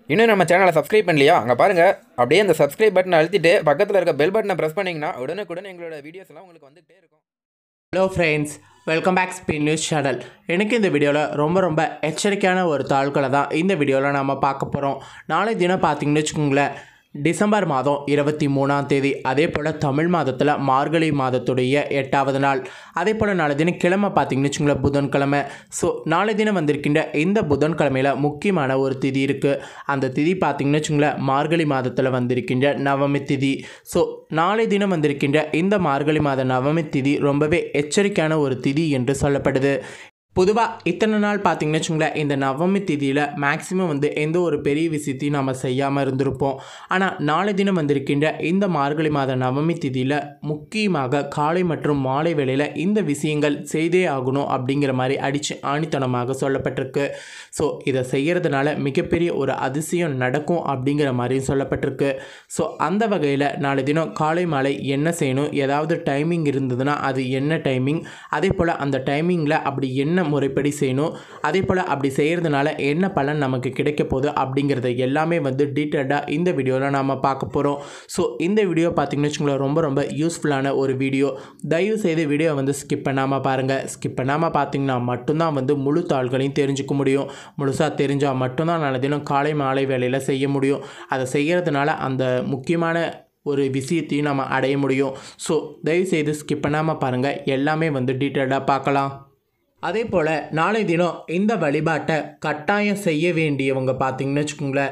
இன்னும் நம்ம சேனலை சப்ஸ்கிரைப் பண்ணலையா அங்கே பாருங்கள் அப்படியே அந்த சப்ஸ்கிரைப் பட்டனை அழுத்திட்டு பக்கத்தில் இருக்க பெல் பட்டனை ப்ரெஸ் பண்ணிங்கன்னா உடனுக்குடன் எங்களோட வீடியோஸ் எல்லாம் உங்களுக்கு வந்துகிட்டே இருக்கும் hello friends welcome back spin news channel எனக்கு இந்த வீடியோவில் ரொம்ப ரொம்ப எச்சரிக்கையான ஒரு தாள்களை தான் இந்த வீடியோவில் நம்ம பார்க்க போகிறோம் நாளை தினம் பார்த்தீங்கன்னு வச்சுக்கோங்களேன் டிசம்பர் மாதம் இருபத்தி மூணாம் தேதி அதே போல் தமிழ் மாதத்தில் மார்கழி மாதத்துடைய எட்டாவது நாள் அதே போல் நாளை தினம் கிழமை பார்த்தீங்கன்னு வச்சுக்கோங்களேன் புதன்கிழமை ஸோ நாளை தினம் வந்திருக்கின்ற இந்த புதன்கிழமையில் முக்கியமான ஒரு திதி இருக்குது அந்த திதி பார்த்தீங்கன்னு வச்சுக்கோங்களேன் மார்கழி மாதத்தில் வந்திருக்கின்ற நவமி திதி ஸோ நாளை தினம் வந்திருக்கின்ற இந்த மார்கழி மாத நவமி திதி ரொம்பவே எச்சரிக்கையான ஒரு திதி என்று சொல்லப்படுது பொதுவாக இத்தனை நாள் பார்த்தீங்கன்னு வச்சுங்களேன் இந்த நவமி திதியில் மேக்ஸிமம் வந்து எந்த ஒரு பெரிய விஷயத்தையும் நம்ம செய்யாமல் இருந்திருப்போம் ஆனால் நாளை தினம் வந்திருக்கின்ற இந்த மார்கழி மாத நவமி திதியில் முக்கியமாக காலை மற்றும் மாலை வேளையில் இந்த விஷயங்கள் செய்தே ஆகணும் அப்படிங்கிற மாதிரி அடித்து ஆணித்தனமாக சொல்லப்பட்டிருக்கு ஸோ இதை செய்கிறதுனால மிகப்பெரிய ஒரு அதிசயம் நடக்கும் அப்படிங்கிற மாதிரியும் சொல்லப்பட்டிருக்கு ஸோ அந்த வகையில் நாளை தினம் காலை மாலை என்ன செய்யணும் ஏதாவது டைமிங் இருந்ததுன்னா அது என்ன டைமிங் அதே போல் அந்த டைமிங்கில் அப்படி என்ன முறைப்படி செய்யணும் அதே போல் அப்படி செய்கிறதுனால என்ன பலன் நமக்கு கிடைக்க போகுது அப்படிங்கிறத எல்லாமே வந்து டீட்டெயில்டாக இந்த வீடியோவில் நாம் பார்க்க போகிறோம் ஸோ இந்த வீடியோ பார்த்திங்கன்னு வச்சுக்கோங்களேன் ரொம்ப ரொம்ப யூஸ்ஃபுல்லான ஒரு வீடியோ தயவு செய்து வீடியோ வந்து ஸ்கிப் பண்ணாமல் பாருங்கள் ஸ்கிப் பண்ணாமல் பார்த்தீங்கன்னா மட்டும்தான் வந்து முழு தாள்களையும் தெரிஞ்சுக்க முடியும் முழுசாக தெரிஞ்சால் மட்டும்தான் நல்ல தினம் காலை மாலை வேலையில் செய்ய முடியும் அதை செய்கிறதுனால அந்த முக்கியமான ஒரு விஷயத்தையும் நம்ம அடைய முடியும் ஸோ தயவுசெய்து ஸ்கிப் பண்ணாமல் பாருங்கள் எல்லாமே வந்து டீட்டெயில்டாக பார்க்கலாம் அதே போல் நாளை தினம் இந்த வழிபாட்டை கட்டாயம் செய்ய வேண்டியவங்க பார்த்தீங்கன்னு வச்சுக்கோங்களேன்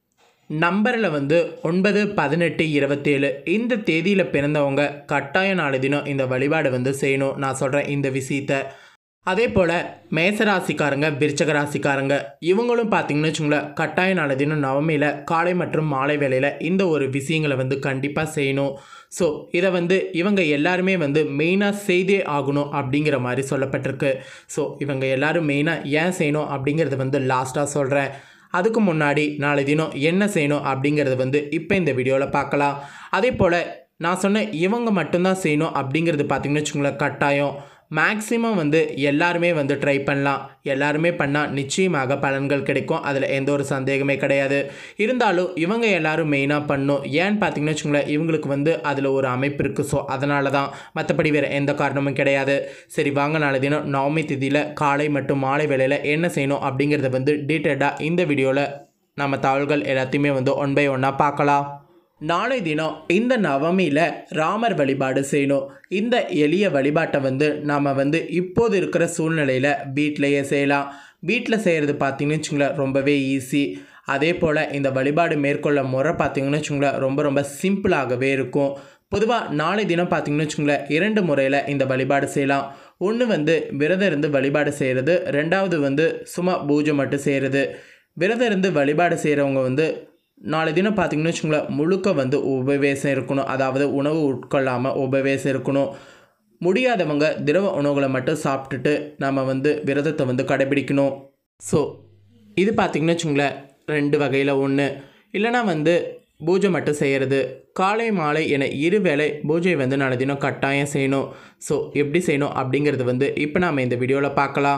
நம்பரில் வந்து ஒன்பது பதினெட்டு இருபத்தேழு இந்த தேதியில் பிறந்தவங்க கட்டாயம் நாளை தினம் இந்த வழிபாடு வந்து செய்யணும் நான் சொல்கிறேன் இந்த விஷயத்தை அதே போல் மேசராசிக்காரங்க விருச்சக ராசிக்காரங்க இவங்களும் பார்த்தீங்கன்னு வச்சுங்களேன் கட்டாய நாளை தினம் நவமியில் காலை மற்றும் மாலை வேளையில் இந்த ஒரு விஷயங்களை வந்து கண்டிப்பாக செய்யணும் ஸோ இதை வந்து இவங்க எல்லாருமே வந்து மெயினாக செய்தே ஆகணும் அப்படிங்கிற மாதிரி சொல்லப்பட்டிருக்கு ஸோ இவங்க எல்லாரும் மெயினாக ஏன் செய்யணும் அப்படிங்கிறத வந்து லாஸ்ட்டாக சொல்கிறேன் அதுக்கு முன்னாடி நாளை தினம் என்ன செய்யணும் அப்படிங்கிறது வந்து இப்போ இந்த வீடியோவில் பார்க்கலாம் அதே போல் நான் சொன்ன இவங்க மட்டும்தான் செய்யணும் அப்படிங்கிறது பார்த்திங்கன்னு வச்சுக்கோங்களேன் கட்டாயம் மேக்ஸிமம் வந்து எல்லாருமே வந்து ட்ரை பண்ணலாம் எல்லாருமே பண்ணால் நிச்சயமாக பலன்கள் கிடைக்கும் அதில் எந்த ஒரு சந்தேகமே கிடையாது இருந்தாலும் இவங்க எல்லாரும் மெயினாக பண்ணும் ஏன்னு பார்த்தீங்கன்னு வச்சுக்கோங்களேன் இவங்களுக்கு வந்து அதில் ஒரு அமைப்பு இருக்குது ஸோ அதனால தான் மற்றபடி வேறு எந்த காரணமும் கிடையாது சரி வாங்க நாளை தினம் நவமி திதியில் காலை மற்றும் மாலை வேளையில் என்ன செய்யணும் அப்படிங்கிறத வந்து டீட்டெயில்டாக இந்த வீடியோவில் நம்ம தகவல்கள் எல்லாத்தையுமே வந்து ஒன் பை ஒன்னாக பார்க்கலாம் நாளை தினம் இந்த நவமியில் ராமர் வழிபாடு செய்யணும் இந்த எளிய வழிபாட்டை வந்து நாம் வந்து இப்போது இருக்கிற சூழ்நிலையில் வீட்டிலையே செய்யலாம் வீட்டில் செய்கிறது பார்த்தீங்கன்னு வச்சுங்களேன் ரொம்பவே ஈஸி அதே போல் இந்த வழிபாடு மேற்கொள்ள முறை பார்த்தீங்கன்னு வச்சுங்களேன் ரொம்ப ரொம்ப சிம்பிளாகவே இருக்கும் பொதுவாக நாளை தினம் பார்த்தீங்கன்னு வச்சுங்களேன் இரண்டு முறையில் இந்த வழிபாடு செய்யலாம் ஒன்று வந்து விரதம் இருந்து வழிபாடு செய்கிறது ரெண்டாவது வந்து சும்மா பூஜை மட்டும் செய்கிறது விரதம் இருந்து வழிபாடு செய்கிறவங்க வந்து நாளை தினம் பார்த்தீங்கன்னு வச்சுங்களேன் முழுக்க வந்து உபவேசம் இருக்கணும் அதாவது உணவு உட்கொள்ளாமல் உபவேசம் இருக்கணும் முடியாதவங்க திரவ உணவுகளை மட்டும் சாப்பிட்டுட்டு நம்ம வந்து விரதத்தை வந்து கடைபிடிக்கணும் ஸோ இது பார்த்திங்கன்னு வச்சுங்களேன் ரெண்டு வகையில் ஒன்று இல்லைனா வந்து பூஜை மட்டும் செய்கிறது காலை மாலை என இரு வேளை பூஜை வந்து நாளை தினம் கட்டாயம் செய்யணும் ஸோ எப்படி செய்யணும் அப்படிங்கிறது வந்து இப்போ நாம் இந்த வீடியோவில் பார்க்கலாம்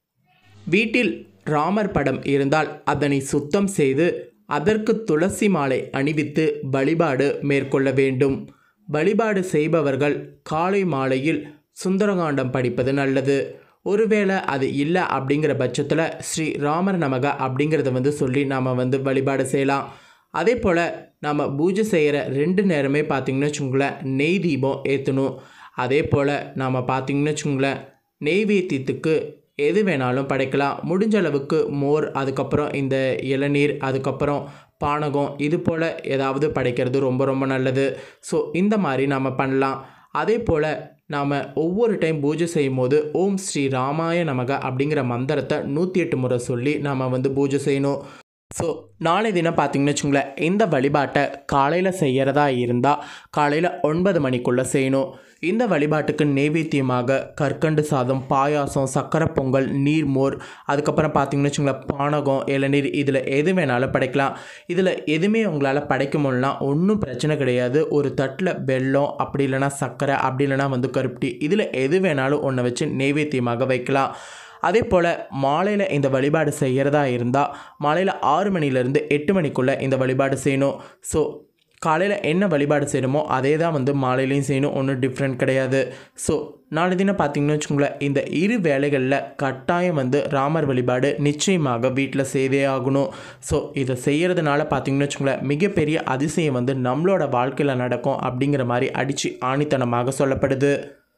வீட்டில் ராமர் படம் இருந்தால் அதனை சுத்தம் செய்து அதற்கு துளசி மாலை அணிவித்து வழிபாடு மேற்கொள்ள வேண்டும் வழிபாடு செய்பவர்கள் காலை மாலையில் சுந்தரகாண்டம் படிப்பது நல்லது ஒருவேளை அது இல்லை அப்படிங்கிற பட்சத்தில் ஸ்ரீ ராமர் நமக அப்படிங்கிறத வந்து சொல்லி நாம் வந்து வழிபாடு செய்யலாம் அதே போல் நம்ம பூஜை செய்கிற ரெண்டு நேரமே பார்த்திங்கன்னு வச்சுங்களேன் நெய் தீபம் ஏற்றணும் அதே போல் நாம் பார்த்திங்கன்னு வச்சுங்களேன் நெய்வேத்தியத்துக்கு எது வேணாலும் படைக்கலாம் முடிஞ்ச அளவுக்கு மோர் அதுக்கப்புறம் இந்த இளநீர் அதுக்கப்புறம் பானகம் இது போல் ஏதாவது படைக்கிறது ரொம்ப ரொம்ப நல்லது ஸோ இந்த மாதிரி நாம் பண்ணலாம் அதே போல் நாம் ஒவ்வொரு டைம் பூஜை செய்யும் போது ஓம் ஸ்ரீ ராமாய நமக அப்படிங்கிற மந்திரத்தை நூற்றி எட்டு முறை சொல்லி நாம் வந்து பூஜை செய்யணும் ஸோ நாளை தினம் பார்த்தீங்கன்னு வச்சுங்களேன் இந்த வழிபாட்டை காலையில் செய்கிறதா இருந்தால் காலையில் ஒன்பது மணிக்குள்ளே செய்யணும் இந்த வழிபாட்டுக்கு நெய்வேத்தியமாக கற்கண்டு சாதம் பாயாசம் சக்கரை பொங்கல் நீர்மோர் அதுக்கப்புறம் பார்த்தீங்கன்னு வச்சுங்களேன் பானகம் இளநீர் இதில் எது வேணாலும் படைக்கலாம் இதில் எதுவுமே உங்களால் படைக்க முடியலனா ஒன்றும் பிரச்சனை கிடையாது ஒரு தட்டில் வெல்லம் அப்படி இல்லைனா சர்க்கரை அப்படி இல்லைனா வந்து கருப்பட்டி இதில் எது வேணாலும் ஒன்றை வச்சு நெய்வேத்தியமாக வைக்கலாம் அதே போல் மாலையில் இந்த வழிபாடு செய்கிறதா இருந்தால் மாலையில் ஆறு மணிலேருந்து எட்டு மணிக்குள்ளே இந்த வழிபாடு செய்யணும் ஸோ காலையில் என்ன வழிபாடு செய்யணுமோ அதே தான் வந்து மாலையிலையும் செய்யணும் ஒன்றும் டிஃப்ரெண்ட் கிடையாது ஸோ நாளை தினம் பார்த்தீங்கன்னு வச்சுக்கோங்களேன் இந்த இரு வேலைகளில் கட்டாயம் வந்து ராமர் வழிபாடு நிச்சயமாக வீட்டில் செய்தே ஆகணும் ஸோ இதை செய்கிறதுனால பார்த்தீங்கன்னு வச்சுக்கோங்களேன் மிகப்பெரிய அதிசயம் வந்து நம்மளோட வாழ்க்கையில் நடக்கும் அப்படிங்கிற மாதிரி அடித்து ஆணித்தனமாக சொல்லப்படுது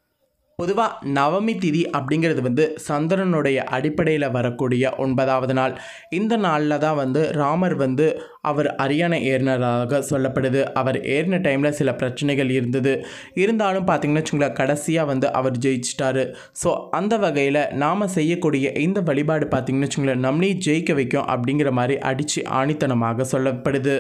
பொதுவாக நவமி திதி அப்படிங்கிறது வந்து சந்திரனுடைய அடிப்படையில் வரக்கூடிய ஒன்பதாவது நாள் இந்த நாளில் தான் வந்து ராமர் வந்து அவர் அரியானை ஏறினதாக சொல்லப்படுது அவர் ஏறின டைமில் சில பிரச்சனைகள் இருந்தது இருந்தாலும் பார்த்தீங்கன்னு வச்சுங்களேன் கடைசியாக வந்து அவர் ஜெயிச்சிட்டாரு ஸோ அந்த வகையில் நாம் செய்யக்கூடிய இந்த வழிபாடு பார்த்தீங்கன்னு வச்சுங்களேன் நம்மளையும் ஜெயிக்க வைக்கும் அப்படிங்கிற மாதிரி அடித்து ஆணித்தனமாக சொல்லப்படுது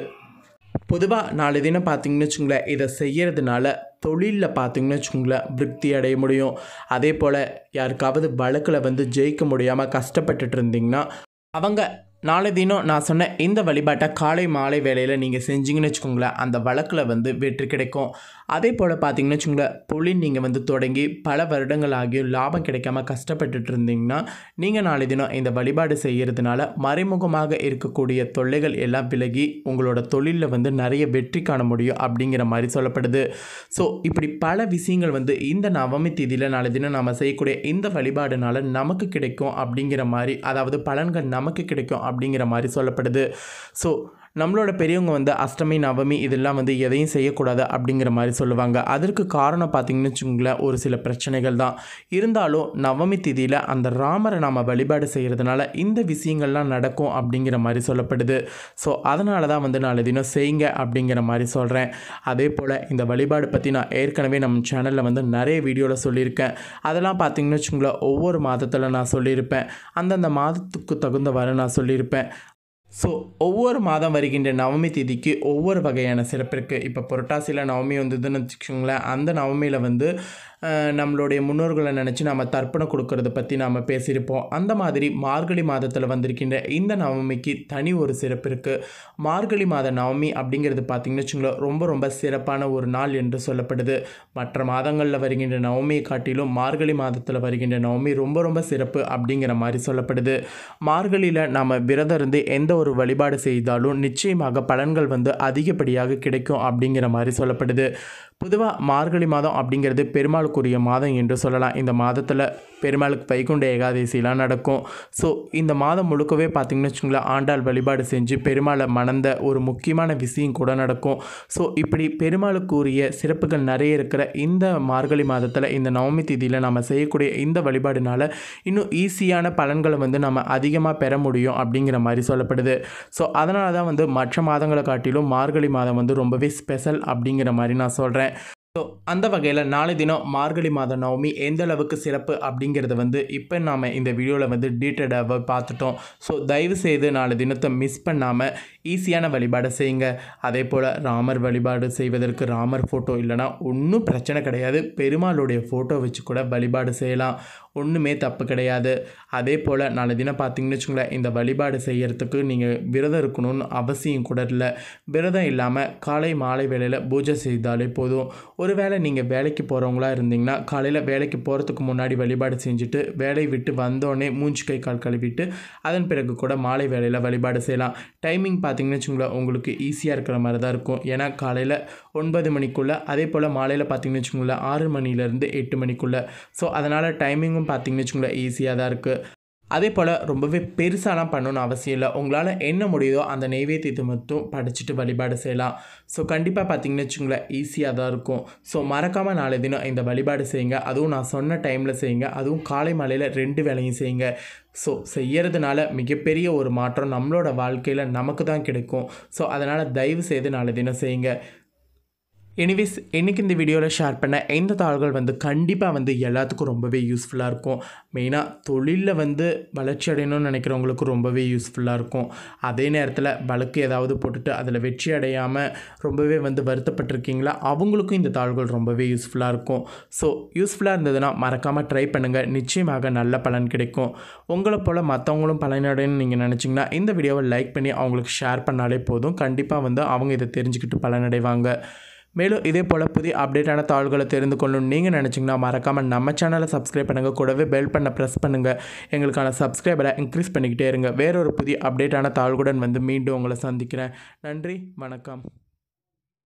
பொதுவாக நாலு தினம் பார்த்தீங்கன்னு வச்சுங்களேன் இதை செய்கிறதுனால தொழிலில் பார்த்தீங்கன்னு வச்சுக்கோங்களேன் திருப்தி அடைய முடியும் அதே போல் யாருக்காவது வழக்கில் வந்து ஜெயிக்க முடியாமல் கஷ்டப்பட்டுட்டு இருந்தீங்கன்னா அவங்க நாளை தினம் நான் சொன்ன இந்த வழிபாட்டை காலை மாலை வேளையில் நீங்கள் செஞ்சீங்கன்னு வச்சுக்கோங்களேன் அந்த வழக்கில் வந்து வெற்றி கிடைக்கும் அதே போல் பார்த்தீங்கன்னு வச்சுக்கோங்களேன் தொழில் நீங்கள் வந்து தொடங்கி பல வருடங்கள் ஆகியும் லாபம் கிடைக்காம கஷ்டப்பட்டுட்டு இருந்தீங்கன்னா நீங்கள் நாளை தினம் இந்த வழிபாடு செய்கிறதுனால மறைமுகமாக இருக்கக்கூடிய தொல்லைகள் எல்லாம் விலகி உங்களோட தொழிலில் வந்து நிறைய வெற்றி காண முடியும் அப்படிங்கிற மாதிரி சொல்லப்படுது ஸோ இப்படி பல விஷயங்கள் வந்து இந்த நவமி தேதியில் நாளை தினம் நம்ம செய்யக்கூடிய இந்த வழிபாடுனால நமக்கு கிடைக்கும் அப்படிங்கிற மாதிரி அதாவது பலன்கள் நமக்கு கிடைக்கும் அப்படிங்கிற மாதிரி சொல்லப்படுது ஸோ நம்மளோட பெரியவங்க வந்து அஷ்டமி நவமி இதெல்லாம் வந்து எதையும் செய்யக்கூடாது அப்படிங்கிற மாதிரி சொல்லுவாங்க அதற்கு காரணம் பார்த்திங்கன்னு வச்சுக்கோங்களேன் ஒரு சில பிரச்சனைகள் தான் இருந்தாலும் நவமி திதியில் அந்த ராமரை நாம் வழிபாடு செய்கிறதுனால இந்த விஷயங்கள்லாம் நடக்கும் அப்படிங்கிற மாதிரி சொல்லப்படுது ஸோ அதனால தான் வந்து நாளை தினம் செய்யுங்க அப்படிங்கிற மாதிரி சொல்கிறேன் அதே போல் இந்த வழிபாடு பற்றி நான் ஏற்கனவே நம்ம சேனலில் வந்து நிறைய வீடியோவில் சொல்லியிருக்கேன் அதெல்லாம் பார்த்திங்கன்னு வச்சுக்கோங்களேன் ஒவ்வொரு மாதத்தில் நான் சொல்லியிருப்பேன் அந்தந்த மாதத்துக்கு தகுந்தவாறு நான் சொல்லியிருப்பேன் ஸோ ஒவ்வொரு மாதம் வருகின்ற நவமி திதிக்கு ஒவ்வொரு வகையான சிறப்பு இருக்குது இப்போ புரட்டாசியில் நவமி வந்ததுன்னு வச்சுக்கோங்களேன் அந்த நவமியில் வந்து அஹ், நம்மளுடைய முன்னோர்களை நினச்சி நம்ம தர்ப்பணம் கொடுக்கறத பற்றி நாம் பேசியிருப்போம் அந்த மாதிரி மார்கழி மாதத்தில் வந்திருக்கின்ற இந்த நவமிக்கு தனி ஒரு சிறப்பு இருக்குது மார்கழி மாத நவமி அப்படிங்கிறது பார்த்திங்கன்னு வச்சுங்களேன் ரொம்ப ரொம்ப சிறப்பான ஒரு நாள் என்று சொல்லப்படுது மற்ற மாதங்களில் வருகின்ற நவமியை காட்டிலும் மார்கழி மாதத்தில் வருகின்ற நவமி ரொம்ப ரொம்ப சிறப்பு அப்படிங்கிற மாதிரி சொல்லப்படுது மார்கழியில் நாம் விரதம் இருந்து எந்த ஒரு வழிபாடு செய்தாலும் நிச்சயமாக பலன்கள் வந்து அதிகப்படியாக கிடைக்கும் அப்படிங்கிற மாதிரி சொல்லப்படுது பொதுவாக மார்கழி மாதம் அப்படிங்கிறது பெருமாளுக்குரிய மாதம் என்று சொல்லலாம் இந்த மாதத்தில் பெருமாளுக்கு வைகுண்ட ஏகாதசிலாம் நடக்கும் ஸோ இந்த மாதம் முழுக்கவே பார்த்திங்கன்னு வச்சுங்களேன் ஆண்டாள் வழிபாடு செஞ்சு பெருமாளை மணந்த ஒரு முக்கியமான விஷயம் கூட நடக்கும் ஸோ இப்படி பெருமாளுக்குரிய சிறப்புகள் நிறைய இருக்கிற இந்த மார்கழி மாதத்தில் இந்த நவமி திதியில் நம்ம செய்யக்கூடிய இந்த வழிபாடுனால இன்னும் ஈஸியான பலன்களை வந்து நம்ம அதிகமாக பெற முடியும் அப்படிங்கிற மாதிரி சொல்லப்படுது ஸோ அதனால தான் வந்து மற்ற மாதங்களை காட்டிலும் மார்கழி மாதம் வந்து ரொம்பவே ஸ்பெஷல் அப்படிங்கிற மாதிரி நான் சொல்கிறேன் ஸோ அந்த வகையில் நாளை தினம் மார்கழி மாத நவமி எந்த அளவுக்கு சிறப்பு அப்படிங்கிறத வந்து இப்போ நாம் இந்த வீடியோவில் வந்து டீட்டெயிலாக பார்த்துட்டோம் ஸோ தயவு செய்து நாளை தினத்தை மிஸ் பண்ணாமல் ஈஸியான வழிபாடை செய்யுங்க அதே போல் ராமர் வழிபாடு செய்வதற்கு ராமர் ஃபோட்டோ இல்லைனா ஒன்றும் பிரச்சனை கிடையாது பெருமாளுடைய ஃபோட்டோ வச்சு கூட வழிபாடு செய்யலாம் ஒன்றுமே தப்பு கிடையாது அதே போல் நாளை தினம் பார்த்தீங்கன்னு வச்சுங்களேன் இந்த வழிபாடு செய்யறதுக்கு நீங்கள் விரதம் இருக்கணும்னு அவசியம் கூட இல்லை விரதம் இல்லாமல் காலை மாலை வேளையில் பூஜை செய்தாலே போதும் ஒருவேளை நீங்கள் வேலைக்கு போகிறவங்களா இருந்தீங்கன்னா காலையில் வேலைக்கு போகிறதுக்கு முன்னாடி வழிபாடு செஞ்சுட்டு வேலையை விட்டு வந்தோடனே மூஞ்சி கை கால் கழுவிட்டு அதன் பிறகு கூட மாலை வேலையில் வழிபாடு செய்யலாம் டைமிங் பார்த்தீங்கன்னு வச்சுங்களேன் உங்களுக்கு ஈஸியாக இருக்கிற மாதிரி தான் இருக்கும் ஏன்னா காலையில் ஒன்பது மணிக்குள்ளே அதே போல் மாலையில் பார்த்தீங்கன்னு வச்சுக்கோங்களேன் ஆறு மணிலேருந்து எட்டு மணிக்குள்ளே ஸோ அதனால் டைமிங்கும் பார்த்தீங்கன்னு வச்சுக்கோங்களேன் ஈஸியாக தான் இருக்குது அதே போல் ரொம்பவே பெருசாலாம் பண்ணணும்னு அவசியம் இல்லை உங்களால் என்ன முடியுதோ அந்த நெய்வேத்தியத்தை மட்டும் படிச்சுட்டு வழிபாடு செய்யலாம் ஸோ கண்டிப்பாக பார்த்தீங்கன்னு வச்சுங்களேன் ஈஸியாக தான் இருக்கும் ஸோ மறக்காமல் நாளை தினம் இந்த வழிபாடு செய்யுங்க அதுவும் நான் சொன்ன டைமில் செய்யுங்க அதுவும் காலை மாலையில் ரெண்டு வேலையும் செய்யுங்க ஸோ செய்யறதுனால மிகப்பெரிய ஒரு மாற்றம் நம்மளோட வாழ்க்கையில் நமக்கு தான் கிடைக்கும் ஸோ அதனால் தயவு செய்து நாளை தினம் செய்யுங்க எனிவேஸ் இன்றைக்கி இந்த வீடியோவில் ஷேர் பண்ண இந்த தாள்கள் வந்து கண்டிப்பாக வந்து எல்லாத்துக்கும் ரொம்பவே யூஸ்ஃபுல்லாக இருக்கும் மெயினாக தொழிலில் வந்து வளர்ச்சி அடையணும்னு நினைக்கிறவங்களுக்கு ரொம்பவே யூஸ்ஃபுல்லாக இருக்கும் அதே நேரத்தில் வழக்கு ஏதாவது போட்டுட்டு அதில் வெற்றி அடையாமல் ரொம்பவே வந்து வருத்தப்பட்டிருக்கீங்களா அவங்களுக்கும் இந்த தாள்கள் ரொம்பவே யூஸ்ஃபுல்லாக இருக்கும் ஸோ யூஸ்ஃபுல்லாக இருந்ததுன்னா மறக்காமல் ட்ரை பண்ணுங்கள் நிச்சயமாக நல்ல பலன் கிடைக்கும் உங்களை போல் மற்றவங்களும் பலனடையணும்னு நீங்கள் நினச்சிங்கன்னா இந்த வீடியோவை லைக் பண்ணி அவங்களுக்கு ஷேர் பண்ணாலே போதும் கண்டிப்பாக வந்து அவங்க இதை தெரிஞ்சுக்கிட்டு பலனடைவாங்க மேலும் இதே போல் புதிய அப்டேட்டான தாள்களை தெரிந்து கொள்ளணும் நீங்கள் நினச்சிங்கன்னா மறக்காமல் நம்ம சேனலை சப்ஸ்கிரைப் பண்ணுங்கள் கூடவே பெல் பண்ண ப்ரெஸ் பண்ணுங்கள் எங்களுக்கான சப்ஸ்கிரைபரை இன்க்ரீஸ் பண்ணிக்கிட்டே இருங்க வேறொரு புதிய அப்டேட்டான தாள்களுடன் வந்து மீண்டும் உங்களை சந்திக்கிறேன் நன்றி வணக்கம்